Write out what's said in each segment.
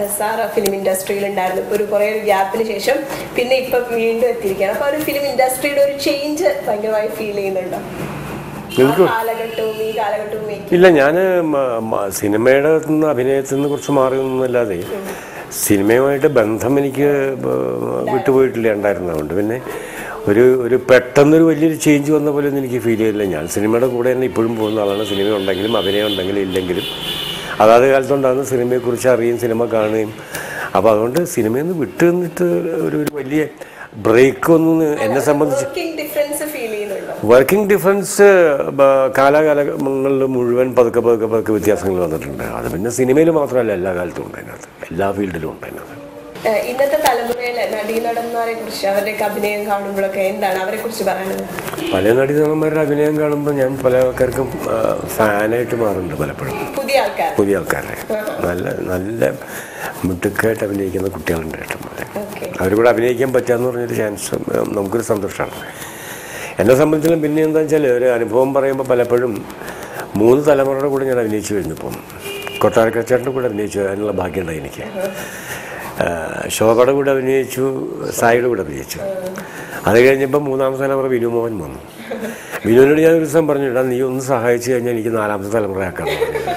Sir film ഇൻഡസ്ട്രിയിൽ ഉണ്ടായിരുന്നു ഇപ്പൊ ഒരു കുറെ ഒരു ഗ്യാപ്പിന് ശേഷം പിന്നെ ഇപ്പൊ വീണ്ടും എത്തിയിരിക്കുകയാണ് അപ്പൊ ആ ഒരു ഫിലിം ഇൻഡസ്ട്രിയുടെ ഒരു ചേഞ്ച് ഭയങ്കരമായി ഫീൽ ചെയ്യുന്നുണ്ടോ ആ എനിക്ക് കാലഘട്ടവും ഈ കാലഘട്ടവും make ഇല്ല ഞാൻ സിനിമയുടെ നിന്ന് അഭിനയത്തിൽ നിന്ന് കുറച്ച് മാറി നിന്നല്ലാതെ സിനിമയുമായിട്ട് ബന്ധം എനിക്ക് ബ- വിട്ടുപോയിട്ടില്ല ഉണ്ടായിരുന്നതുകൊണ്ട് പിന്നെ ഒരു ഒരു പെട്ടെന്നൊരു വലിയൊരു ചേഞ്ച് വന്ന പോലെ ഒന്നും എനിക്ക് ഫീൽ ചെയ്തില്ല ഞാൻ സിനിമയുടെ കൂടെ തന്നെ ഇപ്പോഴും പോകുന്ന ആളാണ് സിനിമ ഉണ്ടെങ്കിലും അഭിനയം ഉണ്ടെങ്കിലും ഇല്ലെങ്കിലും അതാത് കാലത്തുണ്ടാകുന്ന സിനിമയെക്കുറിച്ച് അറിയും സിനിമ കാണുകയും അപ്പോൾ അതുകൊണ്ട് സിനിമയിൽ നിന്ന് വിട്ടു നിന്നിട്ട് ഒരു ഒരു വലിയ ബ്രേക്ക് ഒന്നും എന്നെ സംബന്ധിച്ച് വർക്കിംഗ് ഡിഫറൻസ് ഫീൽ ചെയ്യുന്നുണ്ടോ വർക്കിംഗ് ഡിഫറൻസ് കാലാകാലങ്ങളിൽ മുഴുവൻ പതുക്കെ പതുക്കെ പതുക്കെ വ്യത്യാസങ്ങൾ വന്നിട്ടുണ്ട് അത് പിന്നെ സിനിമയിൽ മാത്രമല്ല എല്ലാ കാലത്തും ഉണ്ട് അതിനകത്ത് എല്ലാ ഫീൽഡിലും ഉണ്ട് അതിനകത്ത് ഏഹ് ഇന്നത്തെ തലമുറയിലെ നടീനടന്മാരെ കുറിച്ച് അവരുടെയൊക്കെ അഭിനയം കാണുമ്പോഴൊക്കെ എന്താണ് അവരെ കുറിച്ച് പറയാനുള്ളത് പല നടീനടന്മാരുടെ അഭിനയം കാണുമ്പോൾ ഞാൻ പല ആൾക്കാർക്കും ആ, ഫാനായിട്ട് മാറുന്നുണ്ട് പലപ്പോഴും പുതിയ ആൾക്കാർ പുതിയ ആൾക്കാരെ നല്ല നല്ല മിടുക്കായിട്ട് അഭിനയിക്കുന്ന കുട്ടികളുണ്ട് ഏട്ടന്മാരെ ഓക്കെ അവർ കൂടെ അഭിനയിക്കാൻ പറ്റാന്ന് പറഞ്ഞൊരു ചാൻസ് നമുക്കൊരു സന്തോഷമാണ് എന്നെ സംബന്ധിച്ചിലും പിന്നെ എന്താ വെച്ചാൽ ഒരു അനുഭവം പറയുമ്പോൾ പലപ്പോഴും മൂന്ന് തലമുറയുടെ കൂടെ ഞാൻ അഭിനയിച്ചു കഴിഞ്ഞു ഇപ്പം കൊട്ടാരക്കച്ചേട്ടൻ്റെ കൂടെ അഭിനയിച്ചു അതിനുള്ള ഭാഗ്യമുണ്ടായി എനിക്ക് ആ, ശോഭയുടെ കൂടെ അഭിനയിച്ചു സായിയുടെ കൂടെ അഭിനയിച്ചു അത് കഴിഞ്ഞപ്പോൾ മൂന്നാമത്തെ തലമുറ വിനു മോഹൻ വന്നു വിനുവിനോട് ഞാൻ ഒരു ദിവസം പറഞ്ഞു ഇടാ നീ ഒന്ന് സഹായിച്ചു കഴിഞ്ഞാൽ എനിക്ക് നാലാമത്തെ തലമുറയാക്കണം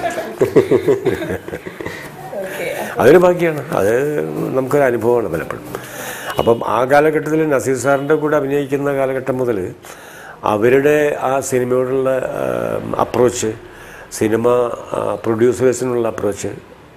ഓക്കെ അതൊരു ഭാഗ്യമാണ് അത് നമുക്കൊരു അനുഭവമാണ് പലപ്പോഴും അപ്പം ആ കാലഘട്ടത്തിൽ നസീർ സാറിൻ്റെ കൂടെ അഭിനയിക്കുന്ന കാലഘട്ടം മുതൽ അവരുടെ ആ സിനിമയോടുള്ള അപ്രോച്ച് സിനിമ പ്രൊഡ്യൂസേഴ്സിനുള്ള അപ്രോച്ച്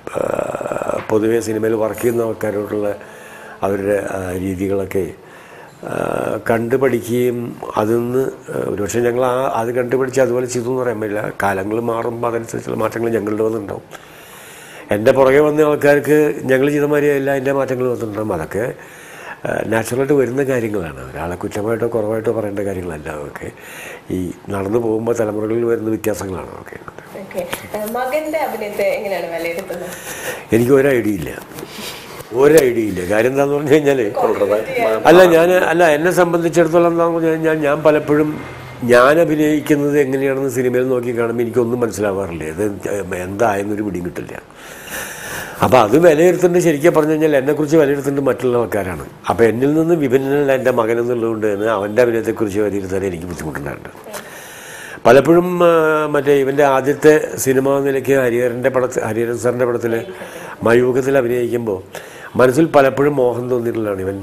പൊതുവെ സിനിമയിൽ വർക്ക് ചെയ്യുന്ന ആൾക്കാരോടുള്ള അവരുടെ ആ, രീതികളൊക്കെ ആ, കണ്ടുപഠിക്കുകയും അതിൽ നിന്ന് ഒരുപക്ഷെ ഞങ്ങൾ ആ അത് കണ്ടുപിടിച്ച് അതുപോലെ ചെയ്തു എന്ന് പറയാൻ പറ്റില്ല കാലങ്ങൾ മാറുമ്പോൾ അതനുസരിച്ചുള്ള മാറ്റങ്ങൾ ഞങ്ങളുടെ വന്നിട്ടുണ്ടാവും എൻ്റെ പുറകെ വന്ന ആൾക്കാർക്ക് ഞങ്ങൾ ചെയ്ത മാതിരിയല്ല അതിൻ്റെ മാറ്റങ്ങൾ വന്നിട്ടുണ്ടാകും അതൊക്കെ നാച്ചുറലായിട്ട് വരുന്ന കാര്യങ്ങളാണ് ഒരാളെ കുറ്റമായിട്ടോ കുറവായിട്ടോ പറയേണ്ട കാര്യങ്ങളല്ല അതൊക്കെ ഈ നടന്നു പോകുമ്പോൾ തലമുറകളിൽ വരുന്ന വ്യത്യാസങ്ങളാണ് അതൊക്കെ ഓക്കെ മകന്റെ അഭിനയത്തെ എങ്ങനെയാണ് വിലയിരുത്തുന്നത് എനിക്ക് ഒരു ഐഡിയ ഇല്ല ഒരു ഐഡിയ ഇല്ല കാര്യം എന്താന്ന് പറഞ്ഞു കഴിഞ്ഞാൽ അല്ല ഞാൻ അല്ല എന്നെ സംബന്ധിച്ചിടത്തോളം എന്താണെന്ന് പറഞ്ഞു കഴിഞ്ഞാൽ ഞാൻ പലപ്പോഴും ഞാൻ അഭിനയിക്കുന്നത് എങ്ങനെയാണെന്ന് സിനിമയിൽ നോക്കി കാണുമ്പോൾ എനിക്കൊന്നും മനസ്സിലാവാറില്ല ഇത് എന്തായെന്നൊരു പിടിയും കിട്ടില്ല അപ്പോൾ അത് വിലയിരുത്തേണ്ടത് ശരിക്കും പറഞ്ഞു കഴിഞ്ഞാൽ എന്നെക്കുറിച്ച് വിലയിരുത്തേണ്ടത് മറ്റുള്ള ആൾക്കാരാണ് അപ്പോൾ എന്നിൽ നിന്ന് വിഭിന്നനല്ല എൻ്റെ മകൻ എന്നുള്ളതുകൊണ്ട് തന്നെ അവൻ്റെ അഭിനയത്തെക്കുറിച്ച് വിലയിരുത്താൻ എനിക്ക് ബുദ്ധിമുട്ടുണ്ടായിട്ടുണ്ട് പലപ്പോഴും ആ, മറ്റേ ഇവൻ്റെ ആദ്യത്തെ സിനിമ എന്ന നിലയ്ക്ക് ഹരിഹരൻ്റെ പടത്തിൽ ഹരിഹരൻ സാറിൻ്റെ പടത്തിൽ മയൂഖത്തിൽ അഭിനയിക്കുമ്പോൾ മനസ്സിൽ പലപ്പോഴും മോഹം തോന്നിയിട്ടുള്ളതാണ് ഇവൻ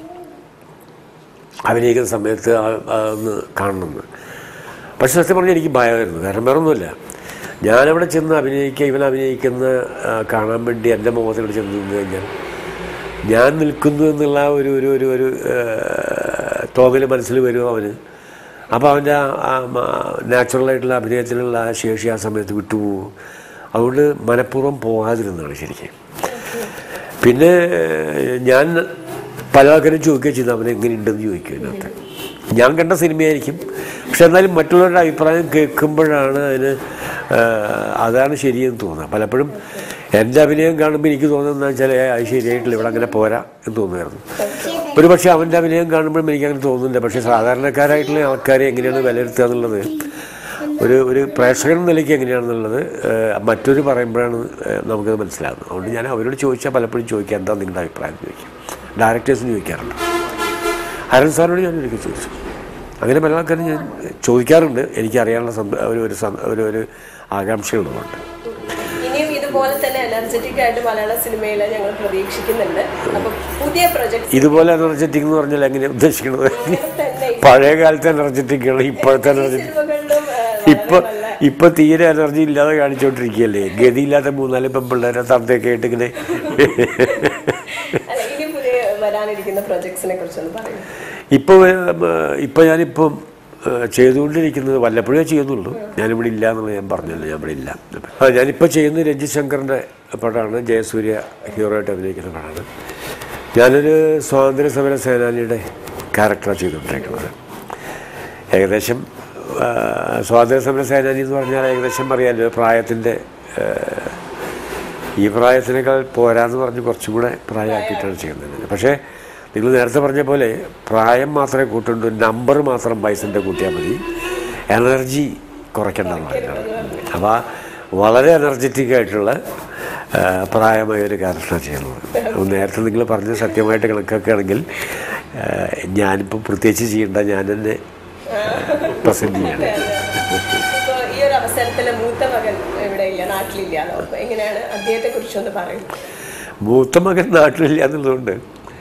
അഭിനയിക്കുന്ന സമയത്ത് ആ- ആ ഒന്ന് കാണണമെന്ന് പക്ഷെ സത്യം പറഞ്ഞാൽ എനിക്ക് ഭയമായിരുന്നു കാരണം വേറെ ഒന്നുമില്ല ഞാനവിടെ ചെന്ന് അഭിനയിക്കുക ഇവൻ അഭിനയിക്കുന്ന ആ, കാണാൻ വേണ്ടി എൻ്റെ മുഖത്തോട് ചെന്ന് നിന്ന് കഴിഞ്ഞാൽ ഞാൻ നിൽക്കുന്നു എന്നുള്ള ആ ഒരു ഒരു ഒരു ഒരു തോന്നൽ മനസ്സിൽ വരും അവന് അപ്പോൾ അവൻ്റെ ആ നാച്ചുറലായിട്ടുള്ള അഭിനയത്തിനുള്ള ആ ശേഷി ആ സമയത്ത് വിട്ടുപോകും അതുകൊണ്ട് മനഃപൂർവ്വം പോകാതിരുന്നതാണ് ശരിക്കും പിന്നെ ഞാൻ പല ആൾക്കാരും ചോദിക്കുകയും ചെയ്തു അവൻ എങ്ങനെയുണ്ടെന്ന് ചോദിക്കും അതിനകത്ത് ഞാൻ കണ്ട സിനിമയായിരിക്കും പക്ഷെ എന്നാലും മറ്റുള്ളവരുടെ അഭിപ്രായം കേൾക്കുമ്പോഴാണ് അതിന് ആ, അതാണ് ശരിയെന്ന് തോന്നുന്നത് പലപ്പോഴും എൻ്റെ അഭിനയം കാണുമ്പോൾ എനിക്ക് തോന്നുന്നത് വെച്ചാൽ "ഏ, അത് ശരിയായിട്ടില്ല ഇവിടെ അങ്ങനെ പോരാ എന്ന് തോന്നുമായിരുന്നു ഒരു പക്ഷേ അവൻ്റെ അഭിനയം കാണുമ്പോഴും എനിക്ക് അങ്ങനെ തോന്നുന്നില്ല പക്ഷേ സാധാരണക്കാരായിട്ടുള്ള ആൾക്കാരെ എങ്ങനെയാണ് വിലയിരുത്തുക എന്നുള്ളത് ഒരു ഒരു പ്രേക്ഷകൻ എന്ന നിലയ്ക്ക് എങ്ങനെയാണെന്നുള്ളത് ഏഹ്, മറ്റൊരു പറയുമ്പോഴാണ് ഏഹ്, നമുക്കത് മനസ്സിലാകുന്നത് അതുകൊണ്ട് ഞാൻ അവരോട് ചോദിച്ചാൽ പലപ്പോഴും ചോദിക്കുക എന്താ നിങ്ങളുടെ അഭിപ്രായം എന്ന് ചോദിക്കും ഡയറക്ടേഴ്സിന് ചോദിക്കാറുണ്ട് ഹരൻ സാറിനോട് ഞാൻ ഒരിക്കൽ ചോദിച്ചു അങ്ങനെ പല ആൾക്കാരും ഞാൻ ചോദിക്കാറുണ്ട് എനിക്കറിയാനുള്ള സന്ത- ഒരു ഒരു സന്ത- ഒരു ഒരു ആകാംക്ഷകളുമുണ്ട് ഇനിയും ഇതുപോലെ തന്നെ എനർജറ്റിക് ആയിട്ട് മലയാള സിനിമയിൽ ഞങ്ങൾ പ്രതീക്ഷിക്കുന്നുണ്ട് അപ്പൊ പുതിയ പ്രൊജക്ട് ഇതുപോലെ എനർജറ്റിക് എന്ന് പറഞ്ഞാൽ എങ്ങനെയാണ് ഉദ്ദേശിക്കുന്നത് തന്നെ പഴയ കാലത്തെ എനർജറ്റിക്കാണ് ഇപ്പോഴത്തെ എനർജറ്റിക് സിനിമകളിലും ആ, ഇപ്പൊ ഇപ്പൊ തീരെ എനർജി ഇല്ലാതെ കാണിച്ചോണ്ടിരിക്കുകയല്ലേ ഗതിയില്ലാത്ത മൂന്നാല് പെമ്പിള്ളേരെ തന്തയൊക്കെ ആയിട്ട് ഇങ്ങനെ അല്ല ഇനി പുതിയ വരാനിരിക്കുന്ന പ്രൊജക്ട്സിനെ കുറിച്ചൊന്ന് പറയും ഇപ്പൊ ഇപ്പൊ ഞാനിപ്പം ഏഹ്, ചെയ്തുകൊണ്ടിരിക്കുന്നത് വല്ലപ്പോഴേ ചെയ്യുന്നുള്ളൂ ഞാനിവിടെ ഇല്ല എന്നുള്ളത് ഞാൻ പറഞ്ഞല്ലോ ഞാൻ ഇവിടെ ഇല്ല ആ ഞാനിപ്പോൾ ചെയ്യുന്നത് രഞ്ജിത് ശങ്കറിൻ്റെ പടമാണ് ജയസൂര്യ ഹീറോ ആയിട്ട് അഭിനയിക്കുന്ന പടമാണ് ഞാനൊരു സ്വാതന്ത്ര്യ സമര സേനാനിയുടെ ക്യാരക്ടറാണ് ചെയ്തുകൊണ്ടിരിക്കുന്നത് ഏകദേശം ആ, സ്വാതന്ത്ര്യ സമര സേനാനി എന്ന് പറഞ്ഞാൽ ഏകദേശം അറിയാമല്ലോ പ്രായത്തിൻ്റെ ഈ പ്രായത്തിനേക്കാൾ പോരാന്ന് പറഞ്ഞ് കുറച്ചും കൂടെ പ്രായമാക്കിയിട്ടാണ് ചെയ്യുന്നത് പക്ഷേ നിങ്ങൾ നേരത്തെ പറഞ്ഞ പോലെ പ്രായം മാത്രമേ കൂട്ടുള്ളൂ നമ്പർ മാത്രം വയസ്സിൻ്റെ കൂട്ടിയാൽ മതി എനർജി കുറയ്ക്കേണ്ടെന്ന് പറയുന്നത് അപ്പോൾ വളരെ എനർജറ്റിക് ആയിട്ടുള്ള ആ, പ്രായമായ ഒരു ക്യാരക്ടറാണ് ചെയ്യുന്നത് അപ്പോൾ നേരത്തെ നിങ്ങൾ പറഞ്ഞ സത്യമായിട്ട് കണക്കാക്കുകയാണെങ്കിൽ ആ, ഞാനിപ്പോൾ പ്രത്യേകിച്ച് ചെയ്യേണ്ട ഞാൻ തന്നെ പ്രസൻറ്റ് ചെയ്യണം ഇപ്പൊ ഈ ഒരു അവസരത്തില് മൂത്ത മകൻ ഇവിടെ ഇല്ല നാട്ടിലില്ലല്ലോ അപ്പൊ എങ്ങനെയാണ് അദ്ദേഹത്തെ കുറിച്ചൊന്ന് പറയും മൂത്ത മകൻ നാട്ടിലില്ല എന്നുള്ളതുകൊണ്ട്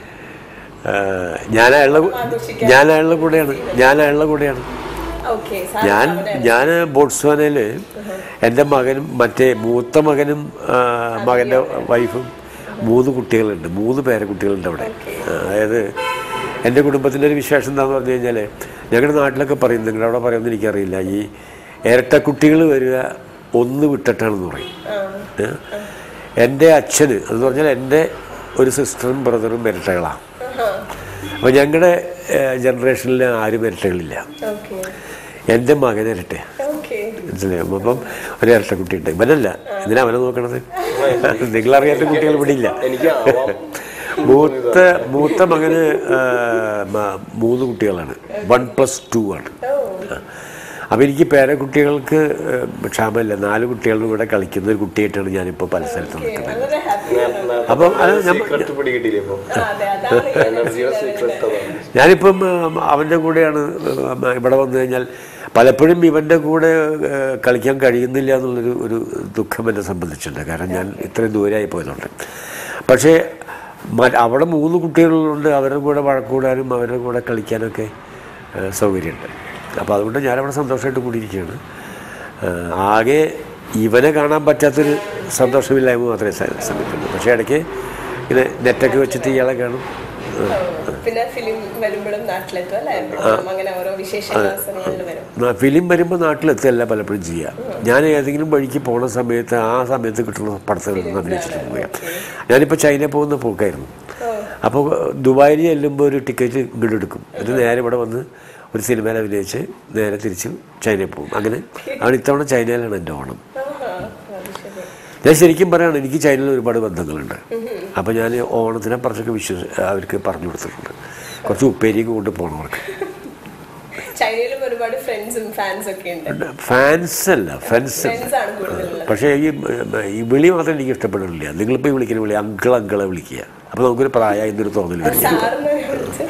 ആ, ഞാൻ അയാളുടെ കൂ- ആഘോഷിക്കാൻ. ഞാൻ അയാളുടെ കൂടെയാണ് ഞാൻ അയാളുടെ കൂടെയാണ് ഓക്കെ ഞാൻ ഞാൻ ബോട്സ്വാനയിൽ എൻ്റെ മകനും മറ്റേ മൂത്ത മകനും ആ, മകൻ്റെ വൈഫും മൂന്ന് കുട്ടികളുണ്ട് മൂന്ന് പേരെ കുട്ടികളുണ്ട് അവിടെ ആ, അതായത് എൻ്റെ കുടുംബത്തിൻ്റെ ഒരു വിശേഷം എന്താണെന്ന് പറഞ്ഞു കഴിഞ്ഞാൽ ഞങ്ങളുടെ നാട്ടിലൊക്കെ പറയും നിങ്ങളുടെ അവിടെ പറയുമെന്ന് എനിക്കറിയില്ല ഈ ഇരട്ടക്കുട്ടികൾ വരിക ഒന്ന് വിട്ടിട്ടാണെന്ന് പറയും ഏ? എൻ്റെ അച്ഛന് എന്ന് പറഞ്ഞാൽ എൻ്റെ ഒരു സിസ്റ്ററും ബ്രദറും ഇരട്ടകളാണ് അപ്പോൾ ഞങ്ങളുടെ ജനറേഷനിൽ ആരും ഇരട്ടകളില്ല ഓക്കെ എൻ്റെ മകൻ ഇരട്ടെ ഓക്കെ മനസ്സിലായോ അപ്പം ഒരു ഇരട്ടക്കുട്ടി ഉണ്ട് ഇവനല്ല എന്തിനാ അവനെ നോക്കണത് നിങ്ങളറിയാത്ത കുട്ടികൾ ഇവിടെ ഇല്ല എനിക്ക് ആവാം മൂത്ത മൂത്ത മകന് ആ, മ- മൂന്ന് കുട്ടികളാണ് വൺ പ്ലസ് ടു ആണ് അപ്പോൾ എനിക്ക് പേരക്കുട്ടികൾക്ക് ഏഹ്, ക്ഷാമമില്ല നാല് കുട്ടികളും ഇവിടെ കളിക്കുന്ന ഒരു കുട്ടിയായിട്ടാണ് ഞാനിപ്പോൾ പല സ്ഥലത്തും നിൽക്കുന്നത് വളരെ ഹാപ്പിയാണ് അപ്പം അത് ഞാൻ സീക്രട്ട് പിടികിട്ടില്ലേ ഇപ്പൊ അതെ അതാണ് എനർജിയുടെ സീക്രട്ട് അതാണ് ഞാനിപ്പം ഉം, അവൻ്റെ കൂടെയാണ് ഉം, ഇവിടെ വന്നു കഴിഞ്ഞാൽ പലപ്പോഴും ഇവൻ്റെ കൂടെ ഏഹ്, കളിക്കാൻ കഴിയുന്നില്ല എന്നുള്ളൊരു ഒരു ദുഃഖം എന്നെ സംബന്ധിച്ചിട്ടുണ്ട് കാരണം ഞാൻ ഇത്രയും ദൂരമായി പോയതുകൊണ്ട് പക്ഷേ മ- അവിടെ മൂന്ന് കുട്ടികളുണ്ട് അവരുടെ കൂടെ വഴക്കൂടാനും അവരുടെ കൂടെ കളിക്കാനൊക്കെ ഏഹ്, സൗകര്യമുണ്ട് അപ്പോൾ അതുകൊണ്ട് ഞാനവിടെ സന്തോഷമായിട്ട് കൂടിയിരിക്കുകയാണ് ഏഹ്, ആകെ ഇവനെ കാണാൻ പറ്റാത്തൊരു സന്തോഷമില്ലായ്മ മാത്രമേ സ- സമയത്തുള്ളൂ പക്ഷേ ഇടയ്ക്ക് ഇങ്ങനെ നെറ്റൊക്കെ വെച്ചിട്ട് ഇയാളെ കാണും ഏഹ്, പിന്നെ ഫിലിം വരുമ്പോഴും നാട്ടിലെത്തും അല്ലേ എപ്പോഴും അങ്ങനെ ഓരോ വിശേഷ അവസരങ്ങളിൽ വരും ന- ഫിലിം വരുമ്പോൾ നാട്ടിലെത്തല്ല പലപ്പോഴും ചെയ്യുക ഞാൻ ഏതെങ്കിലും വഴിക്ക് പോണ സമയത്ത് ആ സമയത്ത് കിട്ടുന്ന പടത്തുകളൊന്നും അഭിനയിച്ചിട്ട് പോവുക ഞാനിപ്പോൾ ചൈന പോകുന്ന പോക്കായിരുന്നു അപ്പോൾ ദുബായിൽ ചെല്ലുമ്പോൾ ഒരു ടിക്കറ്റ് ഇങ്ങോട്ട് എടുക്കും എന്നിട്ട് നേരെ ഇവിടെ വന്ന് ഒരു സിനിമയിൽ അഭിനയിച്ച് നേരെ തിരിച്ച് ചൈനയിൽ പോകും അങ്ങനെ ആണ് ഇത്തവണ ചൈനയിലാണ് എൻ്റെ ഓണം ആഹാ, അത് ശരി. ഞാൻ ശരിക്കും പറയുകയാണ് എനിക്ക് ചൈനയിൽ ഒരുപാട് ബന്ധങ്ങളുണ്ട് അപ്പോൾ ഞാൻ ഓണത്തിനെ കുറച്ചൊക്കെ വിശ്വസി അവർക്ക് പറഞ്ഞു കൊടുത്തിട്ടുണ്ട് കുറച്ച് ഉപ്പേരിയൊക്കെ കൊണ്ട് പോകണവർക്ക് ചൈനയിലും ഒരുപാട് ഫ്രണ്ട്സും ഫാൻസ് ഒക്കെ ഉണ്ട് ഫാൻസ് അല്ല ഫ്രണ്ട്സ് ഫ്രണ്ട്സ് ആണ് കൂടുതലുള്ളത് പക്ഷേ ഈ ഈ വിളി മാത്രം എനിക്ക് ഇഷ്ടപ്പെടില്ല നിങ്ങളിപ്പോൾ ഈ വിളിക്കുന്ന വിളി അങ്കിൾ അങ്കിളെ വിളിക്കുക അപ്പോൾ നമുക്കൊരു പ്രായമായി എന്നൊരു തോന്നൽ വരും സാറിന് വിളിച്ച്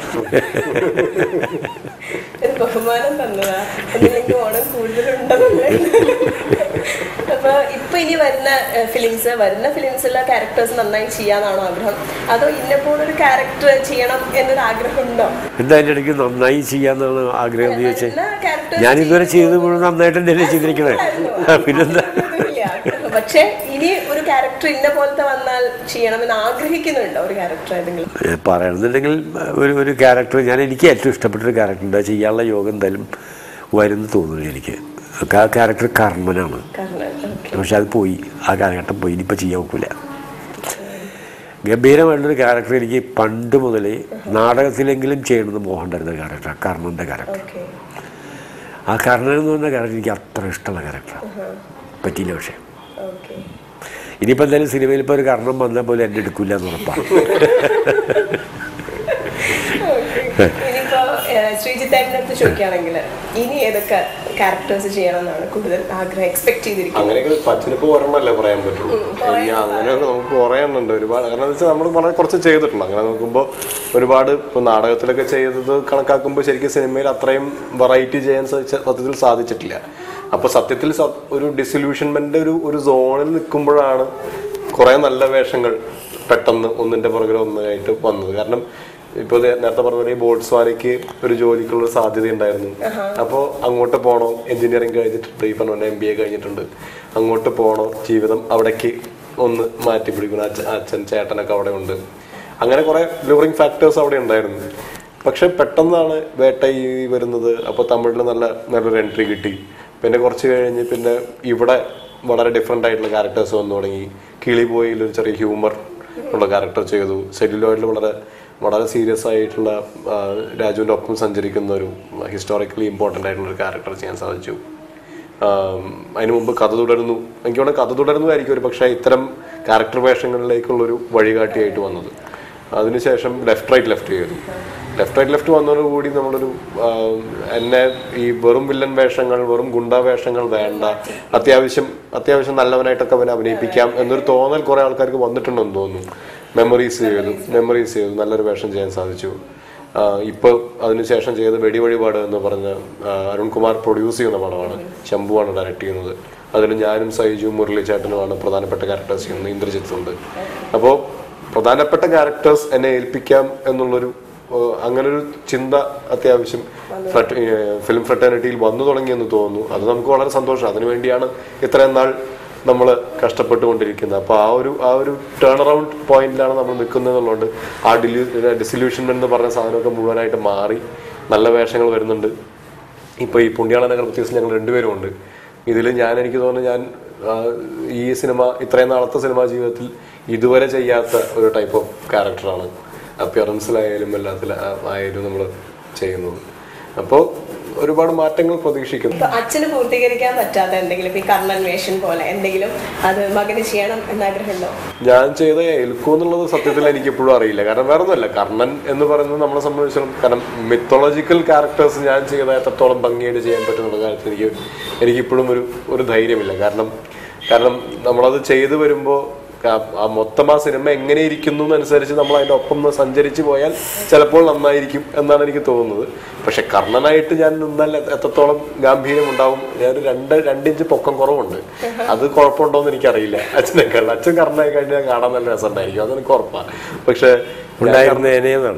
ഒരു ബഹുമാനം തന്നതാ എനിക്ക് ഓണം കൂടുതലുണ്ടെന്ന് അപ്പൊ ഇപ്പൊ ഇനി വരുന്ന ഫിലിംസ് വരുന്ന ഫിലിംസിലെ ക്യാരക്ടേഴ്സ് നന്നായി ചെയ്യാന്നാണോ ആഗ്രഹം അതോ ഇന്നെ പോലൊരു ക്യാരക്ടർ ചെയ്യണം എന്നൊരു ആഗ്രഹം ഉണ്ടോ എന്താ എൻ്റെ ഇടയ്ക്ക് നന്നായി ചെയ്യാന്നാണ് ആഗ്രഹം എന്ന് ചോദിച്ചാൽ വരുന്ന characters ഞാൻ ഇതുവരെ ചെയ്തത് മുഴുവൻ നന്നായിട്ട് തന്നെയല്ലേ ചെയ്തിരിക്കണേ പിന്നെന്താ ഇല്ല. പക്ഷേ ഇനി ഒരു ക്യാരക്ടർ ഇന്ന പോലത്തെ വന്നാൽ ചെയ്യണമെന്ന് ആഗ്രഹിക്കുന്നുണ്ടോ ഒരു ക്യാരക്ടർ ഏതെങ്കിലും ഏ, പറയണമെന്നുണ്ടെങ്കിൽ ഒരു ഒരു ക്യാരക്ടർ ഞാൻ എനിക്ക് ഏറ്റവും ഇഷ്ടപ്പെട്ടൊരു ക്യാരക്ടർ ഉണ്ട് അത് ചെയ്യാനുള്ള യോഗം എന്തായാലും വരുമെന്ന് തോന്നുന്നു എനിക്ക് ആ ക്യാരക്ടർ കർമ്മനാണ് കാരണം ഓക്കെ പക്ഷെ അത് പോയി ആ കാലഘട്ടം പോയി ഇനിയിപ്പോൾ ചെയ്യാൻ ഒക്കില്ല ഗംഭീരമായിട്ടുള്ളൊരു ക്യാരക്ടർ എനിക്ക് പണ്ട് മുതലേ നാടകത്തിലെങ്കിലും ചെയ്യണമെന്ന് മോഹമുണ്ടായിരുന്ന ക്യാരക്ടർ കർണൻ്റെ ക്യാരക്ടർ ഓക്കെ ആ കർണൻ എന്ന് പറഞ്ഞ ക്യാരക്ടർ എനിക്ക് അത്ര ഇഷ്ടമുള്ള ക്യാരക്ടറാണ് പറ്റിയില്ല പക്ഷേ ഓക്കെ ഇനിയിപ്പോൾ എന്തായാലും സിനിമയിൽ ഇപ്പോൾ ഒരു കർണം വന്നാൽ പോലും എന്നെ എടുക്കില്ല എന്ന് ഉറപ്പാണ് ഇനിയിപ്പോ ഏഹ്, ശ്രീജിത്ത് ഏട്ടനടുത്ത് ചോദിക്കുകയാണെങ്കിൽ ഇനി ഏതൊക്കെ ക്യാരക്ടേഴ്സ് ചെയ്യണമെന്നാണ് കൂടുതൽ ആഗ്രഹം എക്സ്പെക്ട് ചെയ്തിരിക്കുന്നത് അങ്ങനെയൊക്കെ പച്ചിനിപ്പോ ഒരെണ്ണല്ലേ പറയാൻ പറ്റുള്ളൂ ഇനി അങ്ങനെയൊക്കെ നമുക്ക് കുറേ എണ്ണുണ്ട് ഒരുപാട് കാരണം വെച്ചാൽ നമ്മൾ വളരെ കുറച്ച് ചെയ്തിട്ടുണ്ട് അങ്ങനെ നോക്കുമ്പോൾ ഒരുപാട് ഇപ്പൊ നാടകത്തിലൊക്കെ ചെയ്തത് കണക്കാക്കുമ്പോൾ ശരിക്കും സിനിമയിൽ അത്രയും വെറൈറ്റി ചെയ്യാൻ സാധിച്ച സത്യത്തിൽ സാധിച്ചിട്ടില്ല അപ്പൊ സത്യത്തിൽ സ- ഒരു ഡിസൊല്യൂഷൻമെന്റ് ഒരു ഒരു സോണിൽ നിൽക്കുമ്പോഴാണ് കുറെ നല്ല വേഷങ്ങൾ പെട്ടെന്ന് ഒന്നിന്റെ പുറകിൽ ഒന്നായിട്ട് വന്നത് കാരണം ഇപ്പൊ ദേ നേരത്തെ പറഞ്ഞ പോലെ ഈ ബോട്ട്സ്വാനയ്ക്ക് ഒരു ജോലിക്കുള്ള സാധ്യത ഉണ്ടായിരുന്നു അപ്പോൾ അങ്ങോട്ട് പോകണോ എഞ്ചിനീയറിംഗ് കഴിഞ്ഞിട്ടുണ്ട് ഈ പറഞ്ഞ എം ബി എ കഴിഞ്ഞിട്ടുണ്ട് അങ്ങോട്ട് പോകണോ ജീവിതം അവിടേക്ക് ഒന്ന് മാറ്റി പിടിക്കണം അച്ഛൻ അച്ഛൻ ചേട്ടനൊക്കെ അവിടെ ഉണ്ട് അങ്ങനെ കുറെ ലൂറിംഗ് ഫാക്ടേഴ്സ് അവിടെ ഉണ്ടായിരുന്നു പക്ഷെ പെട്ടെന്നാണ് വേട്ട ഈ വരുന്നത് അപ്പോൾ തമിഴിൽ നല്ല നല്ലൊരു എൻട്രി കിട്ടി പിന്നെ കുറച്ച് കഴിഞ്ഞ് പിന്നെ ഇവിടെ വളരെ ഡിഫറെൻ്റ് ആയിട്ടുള്ള ക്യാരക്ടേഴ്സ് വന്നു തുടങ്ങി കിളിബോയിൽ ഒരു ചെറിയ ഹ്യൂമർ ഉള്ള ക്യാരക്ടർ ചെയ്തു സെല്ലുലോയിഡിൽ വളരെ വളരെ സീരിയസ് ആയിട്ടുള്ള ആ, രാജുവിൻ്റെ ഒപ്പം സഞ്ചരിക്കുന്ന ഒരു ഹിസ്റ്റോറിക്കലി ഇമ്പോർട്ടൻ്റ് ആയിട്ടുള്ള ഒരു ക്യാരക്ടർ ചെയ്യാൻ സാധിച്ചു ആം, അതിനു മുമ്പ് കഥ തുടരുന്നു എനിക്ക് തോന്നുന്നു കഥ തുടരുന്നതായിരിക്കും ഒരു പക്ഷേ ഇത്തരം ക്യാരക്ടർ വേഷങ്ങളിലേക്കുള്ളൊരു വഴികാട്ടിയായിട്ട് വന്നത് അതിനുശേഷം ലെഫ്റ്റ് റൈറ്റ് ലെഫ്റ്റ് ചെയ്തു ലെഫ്റ്റ് റൈറ്റ് ലെഫ്റ്റ് വന്നതോടുകൂടി നമ്മളൊരു ആ, എന്നെ ഈ വെറും വില്ലൻ വേഷങ്ങൾ വെറും ഗുണ്ട വേഷങ്ങൾ വേണ്ട അത്യാവശ്യം അത്യാവശ്യം നല്ലവനായിട്ടൊക്കെ അവനെ അഭിനയിപ്പിക്കാം എന്നൊരു തോന്നൽ കുറെ ആൾക്കാർക്ക് വന്നിട്ടുണ്ടെന്ന് തോന്നുന്നു മെമ്മറീസ് ചെയ്തു മെമ്മറീസ് ചെയ്തു നല്ലൊരു വേഷം ചെയ്യാൻ സാധിച്ചു ആ, ഇപ്പൊ അതിനുശേഷം ചെയ്ത വെടി വഴിപാട് എന്ന് പറഞ്ഞ ആ, അരുൺകുമാർ പ്രൊഡ്യൂസ് ചെയ്യുന്ന പടമാണ് ശംഭുവാണ് ഡയറക്റ്റ് ചെയ്യുന്നത് അതിൽ ഞാനും സൈജു മുരളിച്ചേട്ടനുമാണ് പ്രധാനപ്പെട്ട ക്യാരക്ടേഴ്സ് ചെയ്യുന്നത് ഇന്ദ്രജിത്ത് ഉണ്ട് അപ്പോൾ പ്രധാനപ്പെട്ട ക്യാരക്ടേഴ്സ് എന്നെ ഏൽപ്പിക്കാം എന്നുള്ളൊരു ഏഹ്, അങ്ങനൊരു ചിന്ത അത്യാവശ്യം ഫിലിം ഫ്രട്ടേണിറ്റിയിൽ വന്നു തുടങ്ങിയെന്ന് തോന്നുന്നു അത് നമുക്ക് വളരെ സന്തോഷം അതിനുവേണ്ടിയാണ് ഇത്രയും നാൾ നമ്മൾ കഷ്ടപ്പെട്ടുകൊണ്ടിരിക്കുന്നത് അപ്പോൾ ആ ഒരു ആ ഒരു ടേൺ അറൗണ്ട് പോയിന്റിലാണ് നമ്മൾ നിൽക്കുന്നത് എന്നുള്ളത് ആ ഡിലൂ ഡിസൊല്യൂഷൻമെന്റ് എന്ന് പറഞ്ഞ സാധനമൊക്കെ മുഴുവനായിട്ട് മാറി നല്ല വേഷങ്ങൾ വരുന്നുണ്ട് ഇപ്പോൾ ഈ പുണ്യാള നഗർ പ്രത്യേകിച്ച് ഞങ്ങൾ രണ്ടുപേരും ഉണ്ട് ഇതിൽ ഞാൻ എനിക്ക് തോന്നുന്നു ഞാൻ ആ, ഈ സിനിമ ഇത്രയും നാളത്തെ സിനിമാ ജീവിതത്തിൽ ഇതുവരെ ചെയ്യാത്ത ഒരു ടൈപ്പ് ഓഫ് ക്യാരക്ടറാണ് അപ്പിയറൻസിലായാലും എല്ലാത്തിലും ആയാലും നമ്മൾ ചെയ്യുന്നത് അപ്പോൾ ഒരുപാട് മാറ്റങ്ങൾ പ്രതീക്ഷിക്കുന്നു ഇപ്പൊ അച്ഛന് പൂർത്തീകരിക്കാൻ പറ്റാത്ത എന്തെങ്കിലും ഇപ്പൊ ഈ കർണൻ വേഷൻ പോലെ എന്തെങ്കിലും അത് മകന് ചെയ്യണം എന്നാഗ്രഹമുണ്ടോ ഞാൻ ചെയ്ത എൽക്കു എന്നുള്ളത് സത്യത്തിൽ എനിക്ക് ഇപ്പോഴും അറിയില്ല കാരണം വേറെ ഒന്നുമല്ല കർണൻ എന്ന് പറയുന്നത് നമ്മളെ സംബന്ധിച്ചിടത്തോളം കാരണം മിത്തോളജിക്കൽ ക്യാരക്ടേഴ്സ് ഞാൻ ചെയ്ത എത്രത്തോളം ഭംഗിയായിട്ട് ചെയ്യാൻ പറ്റുന്നുള്ള കാര്യത്തിൽ എനിക്ക് എനിക്കിപ്പോഴും ഒരു ഒരു ധൈര്യമില്ല കാരണം കാരണം നമ്മളത് ചെയ്തു വരുമ്പോൾ ആ മൊത്തം ആ സിനിമ എങ്ങനെ ഇരിക്കുന്നു എന്നനുസരിച്ച് നമ്മൾ അതിൻ്റെ ഒപ്പം ഒന്ന് സഞ്ചരിച്ചു പോയാൽ ചിലപ്പോൾ നന്നായിരിക്കും എന്നാണ് എനിക്ക് തോന്നുന്നത് പക്ഷെ കർണനായിട്ട് ഞാൻ നിന്നാൽ എ- എത്രത്തോളം ഗാംഭീര്യം ഉണ്ടാവും ഞാൻ രണ്ട് രണ്ടിഞ്ച് പൊക്കം കുറവുണ്ട് അത് കുഴപ്പമുണ്ടോ എന്ന് എനിക്കറിയില്ല അച്ഛനേക്കാൾ അച്ഛൻ കർണനായി കഴിഞ്ഞാൽ കാണാൻ നല്ല രസമുണ്ടായിരിക്കും അതെനിക്ക് ഉറപ്പാണ് പക്ഷെ ഉണ്ടായിരുന്നേനെന്നാണ്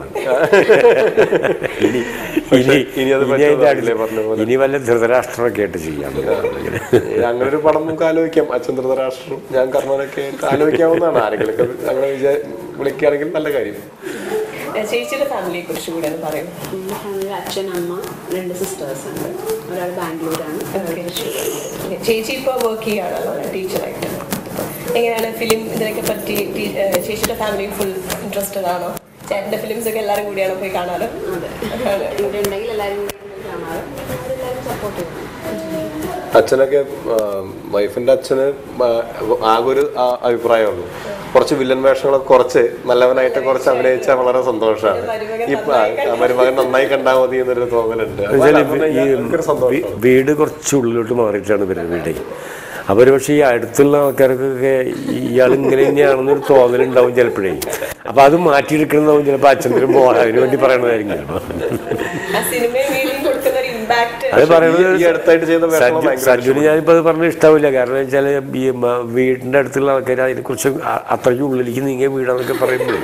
ഇനി ഇനി ഇനി അത് ഇനി പറ്റുമോ അതിന്റെ അറിയില്ല, പറഞ്ഞ പോലെ. ഇനി വല്ല ധൃതരാഷ്ട്രമൊക്കെ ആയിട്ട് ചെയ്യാം അങ്ങനെ ഒരു പടം നമുക്ക് ആലോചിക്കാം അച്ഛൻ ധൃതരാഷ്ട്രം ഞാൻ കർണനൊക്കെ ആയിട്ട് ആലോചിക്കാവുന്നതാണ് ആരെങ്കിലും അങ്ങനെ വിചാ വിളിക്കുകയാണെങ്കിൽ നല്ല കാര്യം ഏഹ് ചേച്ചിയുടെ ഫാമിലിയെ കുറിച്ച് കൂടെ ഒന്ന് പറയും എൻ്റെ ഫാമിലിയിൽ അച്ഛൻ അമ്മ രണ്ട് സിസ്റ്റേഴ്സ് ഉണ്ട് ഒരാൾ ബാംഗ്ലൂരാണ് ഒരാൾ തൃശ്ശൂരാണ് ചേച്ചി ഇപ്പൊ വർക്ക് ചെയ്യാണല്ലോ ടീച്ചറായിട്ട് എങ്ങനെയാണ് ഫിലിം ഇതിനൊക്കെ പറ്റി ടീ- ഏഹ് ചേച്ചിയുടെ ഫാമിലി ഫുൾ ഇൻട്രസ്റ്റഡ് ആണോ ചേട്ടന്റെ ഫിലിംസ് ഒക്കെ എല്ലാവരും കൂടിയാണോ പോയി കാണാറ് അതെ ആണ്. ഇവിടെ ഉണ്ടെങ്കിൽ എല്ലാവരും കൂടി ഇരുന്ന് കാണാറ് അവരെല്ലാവരും സപ്പോർട്ട് ചെയ്യണം അച്ഛനൊക്കെ വൈഫിന്റെ അച്ഛന് ആ, ആകെ ഒരു ആ, അഭിപ്രായമുള്ളൂ കുറച്ച് വില്ലൻ വേഷങ്ങളൊക്കെ കുറച്ച് നല്ലവനായിട്ട് കുറച്ച് അഭിനയിച്ചാൽ വളരെ സന്തോഷമാണ് ഇപ്പൊ ആ, മരുമകൻ നന്നായി കണ്ടാൽ മതി എന്നൊരു തോന്നലുണ്ട് അത് എന്നുവെച്ചാൽ പറഞ്ഞാൽ ഈ എനിക്കൊരു വീ- സന്തോഷമാണ് വീട് കുറച്ച് ഉള്ളിലോട്ട് മാറിയിട്ടാണ് വരുന്നത് വീടേ അപ്പോൾ ഒരു പക്ഷേ ഈ അടുത്തുള്ള ആൾക്കാർക്കൊക്കെ ഇയാൾ ഇങ്ങനെ തന്നെയാണെന്നൊരു തോന്നലുണ്ടാവും ചിലപ്പോഴേ അപ്പോൾ അത് മാറ്റിയെടുക്കണമെന്നാവും ചിലപ്പോൾ അച്ഛനും പോകാൻ അതിന് വേണ്ടി പറയണതായിരിക്കും ചിലപ്പോൾ ആ സിനിമയിൽ വീണ്ടും കൊടുക്കുന്ന ഒരു ഇമ്പാക്ട് അത് പറയുന്നത് ഈ അടുത്തായിട്ട് ചെയ്ത വേഷം സഞ്ജു ഭയങ്കര സഞ്ജുവിന് ഞാനിപ്പോൾ അത് പറഞ്ഞ ഇഷ്ടാവില്ല കാരണം വെച്ചാൽ ഈ മ- വീടിൻ്റെ അടുത്തുള്ള ആൾക്കാർ അതിനെക്കുറിച്ച് അ- അത്രയ്ക്ക് ഉള്ളിലേക്ക് നീങ്ങിയ വീടാന്നൊക്കെ പറയുമ്പോൾ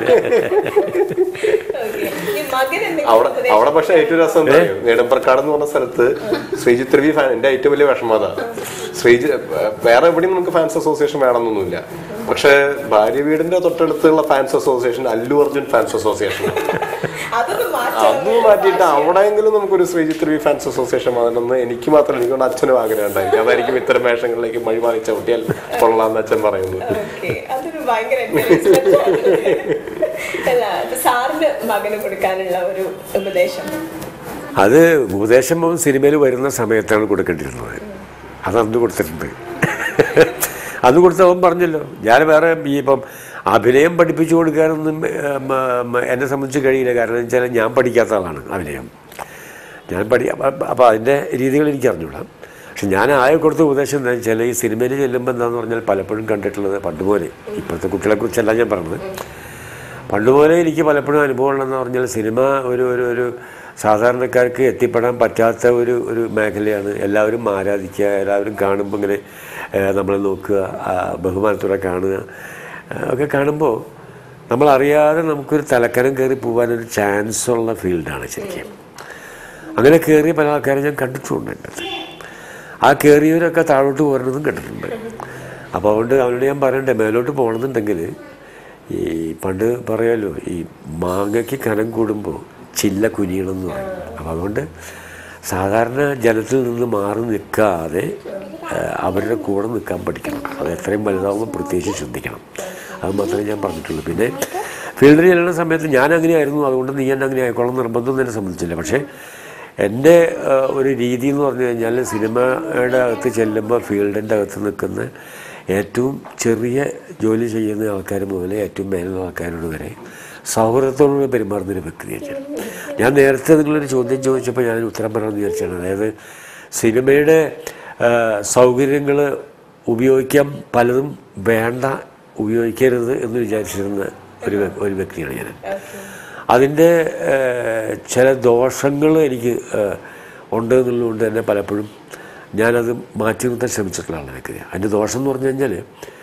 ഈ മകൻ അവിടെ എന്തെങ്കിലും അവിടെ പക്ഷെ ഏറ്റവും രസം എന്താ അറിയോ? നെടുമ്പർക്കാട് എന്ന് പറഞ്ഞ സ്ഥലത്ത് ശ്രീജിത്ത് രവി ഫാൻ എന്റെ ഏറ്റവും വലിയ വിഷമം അതാ ശ്രീജി വേറെ എവിടെയും നമുക്ക് ഫാൻസ് അസോസിയേഷൻ വേണമെന്നൊന്നുമില്ല പക്ഷെ ഭാര്യ വീടിന്റെ തൊട്ടടുത്തുള്ള fans association Allu Arjun fans association അതൊന്ന് മാറ്റണം അത് മാറ്റിയിട്ട് അവിടെയെങ്കിലും നമുക്കൊരു ശ്രീജിത്ത് രവി ഫാൻസ് അസോസിയേഷൻ വരണമെന്ന് എനിക്ക് മാത്രമല്ല എനിക്കൊണ്ട് അച്ഛനും ആഗ്രഹം ഉണ്ടായിരിക്കും അതായിരിക്കും ഇത്തരം വേഷങ്ങളിലേക്ക് മഴിമാറി ചവിട്ടിയാൽ കൊള്ളാന്ന് അച്ഛൻ പറയുന്നത് ഓക്കെ അതൊരു ഭയങ്കര encouragement ആണ്. അല്ല ഇപ്പൊ സാറിന് മകന് കൊടുക്കാനുള്ള ഒരു ഉപദേശം അത് ഉപദേശം സിനിമയിൽ വരുന്ന സമയത്താണ് കൊടുക്കേണ്ടിയിരുന്നത് അത് അന്ന് കൊടുത്തിട്ടുണ്ട് അന്ന് കൊടുത്തവൻ പറഞ്ഞല്ലോ ഞാൻ വേറെ ഈ ഇപ്പം അഭിനയം പഠിപ്പിച്ചു കൊടുക്കാനൊന്നും ഏർ, മ, മ, എന്നെ സംബന്ധിച്ച് കഴിയില്ല കാരണം എന്ന് വെച്ചാൽ ഞാൻ പഠിക്കാത്ത ആളാണ് അഭിനയം ഞാൻ പഠി അപ്പോൾ അതിൻ്റെ രീതികൾ എനിക്ക് അറിഞ്ഞൂടാ പക്ഷെ ഞാൻ ആകെ കൊടുത്ത ഉപദേശം എന്താണെന്ന് വെച്ചാൽ ഈ സിനിമയിൽ ചെല്ലുമ്പോൾ എന്താണെന്ന് പറഞ്ഞാൽ പലപ്പോഴും കണ്ടിട്ടുള്ളത് പണ്ടുപോലെ ഇപ്പോഴത്തെ കുട്ടികളെക്കുറിച്ചല്ല ഞാൻ പറഞ്ഞത് പണ്ടുപോലെ എനിക്ക് പലപ്പോഴും അനുഭവം ഉള്ളതെന്ന് പറഞ്ഞാൽ സിനിമ ഒരു ഒരു ഒരു സാധാരണക്കാർക്ക് എത്തിപ്പെടാൻ പറ്റാത്ത ഒരു ഒരു മേഖലയാണ് എല്ലാവരും ആരാധിക്കുക എല്ലാവരും കാണുമ്പോൾ ഇങ്ങനെ ഏഹ്, നമ്മളെ നോക്കുക ആ, ബഹുമാനത്തോടെ കാണുക ആ, ഒക്കെ കാണുമ്പോൾ നമ്മളറിയാതെ നമുക്കൊരു തലക്കനം കയറി പോകാനൊരു ചാൻസ് ഉള്ള ഫീൽഡാണ് ശരിക്കും അങ്ങനെ കയറിയ പല ആൾക്കാരും ഞാൻ കണ്ടിട്ടുണ്ട് എൻ്റെ അടുത്ത് ആ കയറിയവരൊക്കെ താഴോട്ട് പോരണതും കണ്ടിട്ടുണ്ട് അപ്പോൾ അതുകൊണ്ട് അവനോട് ഞാൻ പറയണ്ടേ മേലോട്ട് പോകണമെന്നുണ്ടെങ്കിൽ ഈ പണ്ട് പറയാമല്ലോ ഈ മാങ്ങയ്ക്ക് കനം കൂടുമ്പോൾ ചില്ല കുനിയണം എന്ന് പറയും അപ്പോൾ അതുകൊണ്ട് സാധാരണ ജനത്തിൽ നിന്ന് മാറി നിൽക്കാതെ ആ, അവരുടെ കൂടെ നിൽക്കാൻ പഠിക്കണം അത് എത്രയും വലുതാവുമ്പോൾ പ്രത്യേകിച്ച് ശ്രദ്ധിക്കണം അത് മാത്രമേ ഞാൻ പറഞ്ഞിട്ടുള്ളൂ പിന്നെ ഫീൽഡിൽ ചെല്ലുന്ന സമയത്ത് ഞാൻ അങ്ങനെയായിരുന്നു അതുകൊണ്ട് നീ എന്നെ അങ്ങനെ ആയിക്കോളാം നിർബന്ധം എന്നെ സംബന്ധിച്ചില്ല പക്ഷേ എൻ്റെ ആ, ഒരു രീതി എന്ന് പറഞ്ഞു കഴിഞ്ഞാൽ സിനിമയുടെ അകത്ത് ചെല്ലുമ്പോൾ ഫീൽഡിൻ്റെ അകത്ത് നിൽക്കുന്ന ഏറ്റവും ചെറിയ ജോലി ചെയ്യുന്ന ആൾക്കാർ മുതൽ ഏറ്റവും മേലുള്ള ആൾക്കാരോട് വരെ സൗഹൃദത്തോടുകൂടി പെരുമാറുന്ന ഒരു വ്യക്തിയാണ് ഞാൻ ഞാൻ നേരത്തെ നിങ്ങളൊരു ചോദ്യം ചോദിച്ചപ്പോൾ ഞാൻ ഉത്തരം പറയാമെന്ന് വിചാരിച്ചാണ് അതായത് സിനിമയുടെ സൗകര്യങ്ങൾ ഉപയോഗിക്കാൻ പലതും വേണ്ട ഉപയോഗിക്കരുത് എന്ന് വിചാരിച്ചിരുന്ന ഒരു വ്യ- ഒരു വ്യക്തിയാണ് ഞാൻ അതിൻ്റെ ഏഹ്, ചില ദോഷങ്ങൾ എനിക്ക് ഏഹ്, ഉണ്ട് എന്നുള്ളതുകൊണ്ട് തന്നെ പലപ്പോഴും ഞാനത് മാറ്റി നിർത്താൻ ശ്രമിച്ചിട്ടുള്ള ആളാണ് വ്യക്തിയാണ് അതിൻ്റെ ദോഷം എന്ന് പറഞ്ഞു കഴിഞ്ഞാൽ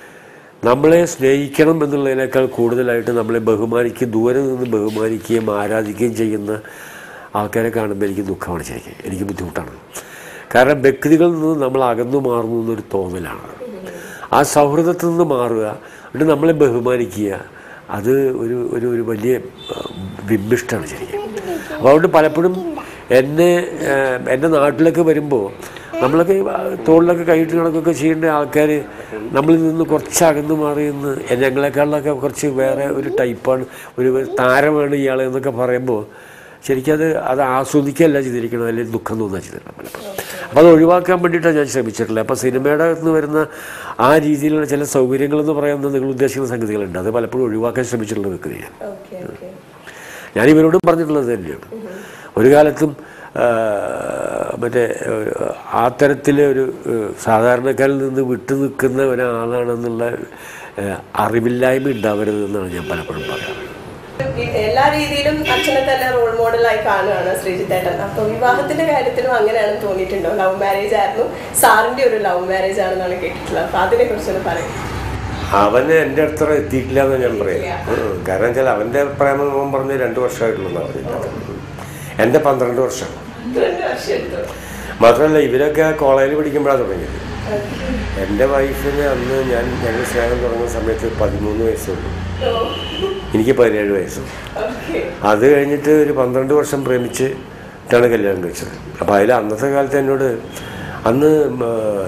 നമ്മളെ സ്നേഹിക്കണം എന്നുള്ളതിനേക്കാൾ കൂടുതലായിട്ട് നമ്മളെ ബഹുമാനിക്കുകയും ദൂരെ നിന്ന് ബഹുമാനിക്കുകയും ആരാധിക്കുകയും ചെയ്യുന്ന ആൾക്കാരെ കാണുമ്പോൾ എനിക്ക് ദുഃഖമാണ് ശരിക്കും എനിക്ക് ബുദ്ധിമുട്ടാണ് കാരണം വ്യക്തികളിൽ നിന്ന് നമ്മൾ അകന്നു മാറുന്നു എന്നൊരു തോന്നലാണ് ആ സൗഹൃദത്തിൽ നിന്ന് മാറുക എന്നിട്ട് നമ്മളെ ബഹുമാനിക്കുക അത് ഒരു ഒരു ഒരു വലിയ ബിംബിഷ്ടമാണ് ശരിക്കും അപ്പോൾ അതുകൊണ്ട് പലപ്പോഴും എന്നെ ഏഹ്, എൻ്റെ നാട്ടിലൊക്കെ വരുമ്പോൾ നമ്മളൊക്കെ ഈ തോളിലൊക്കെ കൈയിട്ട് കണക്കൊക്കെ ചെയ്യേണ്ട ആൾക്കാർ നമ്മളിൽ നിന്ന് കുറച്ച് അകന്നു മാറി എന്ന് ഞങ്ങളെക്കാളിലൊക്കെ കുറച്ച് വേറെ ഒരു ടൈപ്പാണ് ഒരു താരമാണ് ഇയാൾ എന്നൊക്കെ പറയുമ്പോൾ ശരിക്കും അത് അത് ആസ്വദിക്കുകയല്ല ചെയ്തിരിക്കണം അല്ലെങ്കിൽ ദുഃഖം തോന്നുക ചെയ്തിട്ടുണ്ട് പലപ്പോഴും അപ്പോൾ അത് ഒഴിവാക്കാൻ വേണ്ടിയിട്ടാണ് ഞാൻ ശ്രമിച്ചിട്ടുള്ളത് അപ്പോൾ സിനിമയുടെ അകത്ത് നിന്ന് വരുന്ന ആ രീതിയിലുള്ള ചില സൗകര്യങ്ങളെന്ന് പറയുന്നത് നിങ്ങൾ ഉദ്ദേശിക്കുന്ന സംഗതികളുണ്ട് അത് പലപ്പോഴും ഒഴിവാക്കാൻ ശ്രമിച്ചിട്ടുള്ള വ്യക്തി ഞാൻ ഓക്കെ ഓക്കെ ഞാൻ ഇവരോടും പറഞ്ഞിട്ടുള്ളത് തന്നെയാണ് ഒരു കാലത്തും ആ, മറ്റേ ആ, ആ തരത്തിലെ ഒരു ആ, സാധാരണക്കാരിൽ നിന്ന് വിട്ടു നിൽക്കുന്ന ഒരാളാണെന്നുള്ള ആ, അറിവില്ലായ്മ ഉണ്ടാവരുതെന്നാണ് ഞാൻ പലപ്പോഴും പറയാറ് എല്ലാ രീതിയിലും അച്ഛനെ തന്നെ റോൾ മോഡലായി കാണുകയാണ് ശ്രീജിത്തേട്ടൻ അപ്പൊ വിവാഹത്തിന്റെ കാര്യത്തിലും അങ്ങനെയാണെന്ന് തോന്നിയിട്ടുണ്ടോ ലവ് മാരേജ് ആയിരുന്നു സാറിന്റെ ഒരു ലവ് മാരേജ് ആണെന്നാണ് കേട്ടിട്ടുള്ളത് അപ്പൊ അതിനെ കുറിച്ചൊന്ന് പറയും അവന് എൻ്റെ അടുത്ത് എത്തിയിട്ടില്ല എന്ന് ഞാൻ പറയാം ഉം. കാരണം വെച്ചാൽ അവൻ്റെ പ്രേമം അവൻ പറഞ്ഞ് രണ്ട് വർഷമായിട്ടുള്ളൂ അവന് എൻ്റെ പന്ത്രണ്ട് വർഷം രണ്ട് വർഷം എടുത്തു മാത്രമല്ല ഇവരൊക്കെ കോളേജിൽ പഠിക്കുമ്പോഴാണ് തുടങ്ങിയത് എൻ്റെ വൈഫിന് അന്ന് ഞാൻ ഞങ്ങൾ സ്നേഹം തുടങ്ങുന്ന സമയത്ത് പതിമൂന്ന് വയസ്സുള്ളൂ എനിക്ക് പതിനേഴ് വയസ്സും ഓക്കെ അത് കഴിഞ്ഞിട്ട് ഒരു പന്ത്രണ്ട് വർഷം പ്രേമിച്ചിട്ടാണ് കല്യാണം കഴിച്ചത് അപ്പോൾ അതിൽ അന്നത്തെ കാലത്ത് എന്നോട് അന്ന് മ,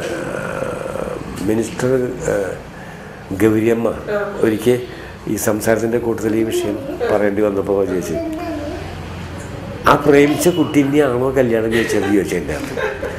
മിനിസ്റ്റർ ആ, ഗൗരിയമ്മ ഒരിക്കൽ ഈ സംസാരത്തിൻ്റെ കൂട്ടത്തിൽ ഈ വിഷയം പറയേണ്ടി വന്നപ്പോൾ ചോദിച്ചു ആ പ്രേമിച്ച കുട്ടി ഇനിയാണോ കല്യാണം കഴിച്ചത് ചോദിച്ചു എൻ്റെ അകത്ത്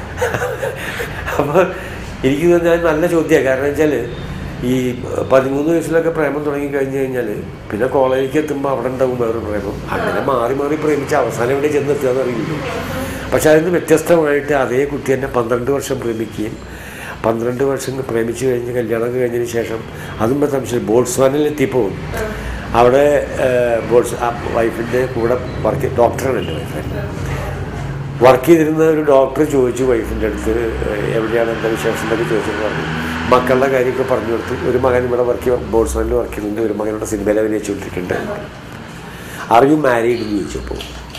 അപ്പോൾ എനിക്ക് തോന്നുന്നത് അത് നല്ല ചോദ്യമാണ് കാരണം വെച്ചാൽ ഈ പതിമൂന്ന് വയസ്സിലൊക്കെ പ്രേമം തുടങ്ങി കഴിഞ്ഞ് കഴിഞ്ഞാൽ പിന്നെ കോളേജിലേക്ക് എത്തുമ്പോൾ അവിടെ ഉണ്ടാവും വേറൊരു പ്രേമം അങ്ങനെ മാറി മാറി പ്രേമിച്ച് അവസാനം എവിടെ ചെന്നെത്തുക എന്നറിയില്ല പക്ഷെ അതിന് വ്യത്യസ്തമായിട്ട് അതേ കുട്ടി എന്നെ പന്ത്രണ്ട് വർഷം പ്രേമിക്കുകയും പന്ത്രണ്ട് വർഷം പ്രേമിച്ച് കഴിഞ്ഞ് കല്യാണമൊക്കെ കഴിഞ്ഞതിന് ശേഷം അതും സംശയം ബോട്സ്വാനിൽ എത്തിയപ്പോൾ അവിടെ ഏഹ്, ബോട്സ് ആ വൈഫിൻ്റെ കൂടെ വർക്ക് ഡോക്ടറാണ് എൻ്റെ വൈഫ് വർക്ക് ചെയ്തിരുന്ന ഒരു ഡോക്ടർ ചോദിച്ചു വൈഫിൻ്റെ അടുത്ത് ഏഹ്, എവിടെയാണ് എന്താ വിശേഷം എന്നൊക്കെ ചോദിച്ചെന്ന് പറഞ്ഞു മക്കളുടെ കാര്യമൊക്കെ പറഞ്ഞു കൊടുത്തു ഒരു മകൻ ഇവിടെ വർക്ക് ചെയ്യുക ബോട്സ്വാനിൽ വർക്ക് ചെയ്യുന്നുണ്ട് ഒരു മകനോട് സിനിമയിൽ അഭിനയിച്ചുകൊണ്ടിരിക്കുന്നുണ്ട് ആർ യു മാരീഡ് എന്ന് ചോദിച്ചപ്പോൾ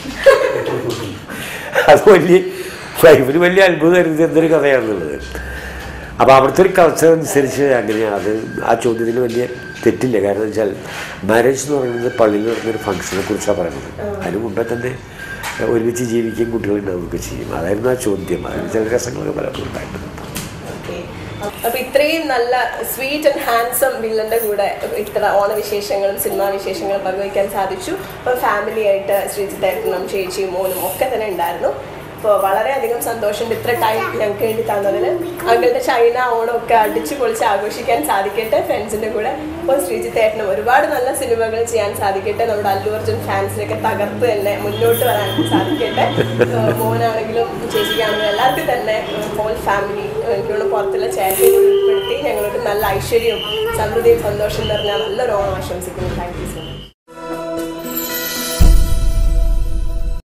അത് വലിയ വൈഫിന് വലിയ അത്ഭുതമായിരുന്നു ഇത് എന്തൊരു കഥയാണെന്നുള്ളത് അപ്പോൾ അവിടുത്തെ ഒരു കൾച്ചർ അനുസരിച്ച് അങ്ങനെയാണ് അത് ആ ചോദ്യത്തിന് വലിയ തെറ്റില്ല കാരണം വെച്ചാൽ മാരേജ് എന്ന് പറയുന്നത് പള്ളിയിൽ നടന്നൊരു ഫംഗ്ഷനെ കുറിച്ചാണ് പറയുന്നത് അതിന് മുമ്പേ തന്നെ ഒരുമിച്ച് ജീവിക്കുകയും കുട്ടികളുണ്ടാവുകയൊക്കെ ചെയ്യും അതായിരുന്നു ആ ചോദ്യം അതിന് ചില രസങ്ങളൊക്കെ പലപ്പോഴും ഉണ്ടായിട്ടുണ്ട് ഓക്കെ അപ്പൊ ഇത്രയും നല്ല സ്വീറ്റ് ആൻഡ് ഹാൻസം വില്ലന്റെ കൂടെ ഇത്ര ഓണവിശേഷങ്ങളും സിനിമാ വിശേഷങ്ങളും പങ്കുവയ്ക്കാൻ സാധിച്ചു അപ്പൊ ഫാമിലി ആയിട്ട് ശ്രീജിത്തേട്ടനും ചേച്ചിയും മോനും ഒക്കെ തന്നെ ഉണ്ടായിരുന്നു അപ്പോൾ വളരെയധികം സന്തോഷമുണ്ട് ഇത്ര ടൈം ഞങ്ങൾക്ക് വേണ്ടി തന്നതിന് അങ്ങളുടെ ചൈന ഓണം ഒക്കെ അടിച്ചു പൊളിച്ച് ആഘോഷിക്കാൻ സാധിക്കട്ടെ ഫ്രണ്ട്സിന്റെ കൂടെ അപ്പോൾ ശ്രീജിത്തേട്ടനും ഒരുപാട് നല്ല സിനിമകൾ ചെയ്യാൻ സാധിക്കട്ടെ നമ്മുടെ അല്ലു അർജുൻ ഫാൻസിനൊക്കെ തകർത്ത് തന്നെ മുന്നോട്ട് വരാൻ സാധിക്കട്ടെ ഏഹ് മോനാണെങ്കിലും ചേച്ചിക്കാണെങ്കിലും എല്ലാവർക്കും തന്നെ ഹോൾ ഫാമിലി എനിക്കുള്ള പുറത്തുള്ള ചേട്ടനെ കൂടി ഉൾപ്പെടുത്തി ഞങ്ങൾക്ക് നല്ല ഐശ്വര്യവും സമൃദ്ധിയും സന്തോഷം നിറഞ്ഞ നല്ലൊരു ഓണം ആശംസിക്കുന്നു താങ്ക് യു സോ മച്ച്